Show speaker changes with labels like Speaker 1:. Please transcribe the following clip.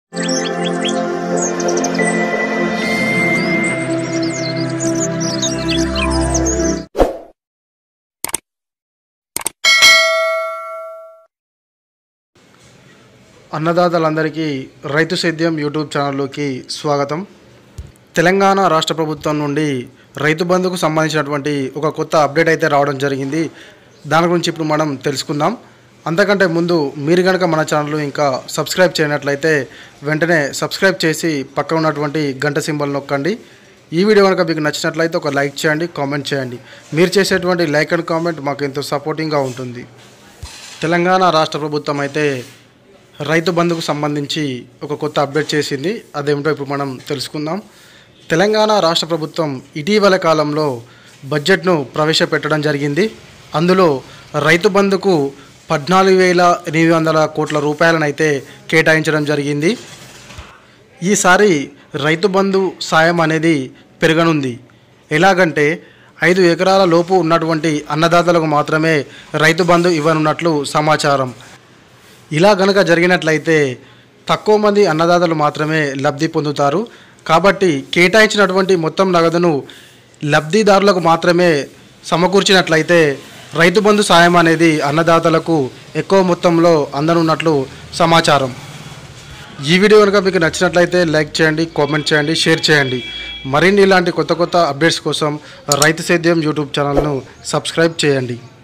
Speaker 1: అన్నదాతలందరికీ రైతు సేద్యం యూట్యూబ్ ఛానల్లోకి స్వాగతం తెలంగాణ రాష్ట్ర ప్రభుత్వం నుండి రైతు బంధుకు సంబంధించినటువంటి ఒక కొత్త అప్డేట్ అయితే రావడం జరిగింది దాని గురించి ఇప్పుడు మనం తెలుసుకుందాం అంతకంటే ముందు మీరు కనుక మన ఛానల్ ఇంకా సబ్స్క్రైబ్ చేయనట్లయితే వెంటనే సబ్స్క్రైబ్ చేసి పక్కన ఉన్నటువంటి గంట సింబల్ నొక్కండి ఈ వీడియో కనుక మీకు నచ్చినట్లయితే ఒక లైక్ చేయండి కామెంట్ చేయండి మీరు చేసేటువంటి లైక్ అండ్ కామెంట్ మాకు ఎంతో సపోర్టింగ్గా ఉంటుంది తెలంగాణ రాష్ట్ర ప్రభుత్వం అయితే రైతు బంధుకు సంబంధించి ఒక కొత్త అప్డేట్ చేసింది అదేమిటో ఇప్పుడు మనం తెలుసుకుందాం తెలంగాణ రాష్ట్ర ప్రభుత్వం ఇటీవల కాలంలో బడ్జెట్ను ప్రవేశపెట్టడం జరిగింది అందులో రైతు బంధుకు పద్నాలుగు వేల ఎనిమిది వందల కోట్ల రూపాయలను అయితే కేటాయించడం జరిగింది ఈసారి రైతు బంధు సాయం అనేది పెరగనుంది ఎలాగంటే ఐదు ఎకరాల లోపు ఉన్నటువంటి అన్నదాతలకు మాత్రమే రైతు బంధు ఇవ్వనున్నట్లు సమాచారం ఇలా గనక జరిగినట్లయితే తక్కువ మంది అన్నదాతలు మాత్రమే లబ్ధి పొందుతారు కాబట్టి కేటాయించినటువంటి మొత్తం నగదును లబ్ధిదారులకు మాత్రమే సమకూర్చినట్లయితే రైతు బంధు సాయం అనేది అన్నదాతలకు ఎక్కువ మొత్తంలో అందనున్నట్లు సమాచారం ఈ వీడియో కనుక మీకు నచ్చినట్లయితే లైక్ చేయండి కామెంట్ చేయండి షేర్ చేయండి మరిన్ని ఇలాంటి కొత్త కొత్త అప్డేట్స్ కోసం రైతు సేద్యం యూట్యూబ్ ఛానల్ను సబ్స్క్రైబ్ చేయండి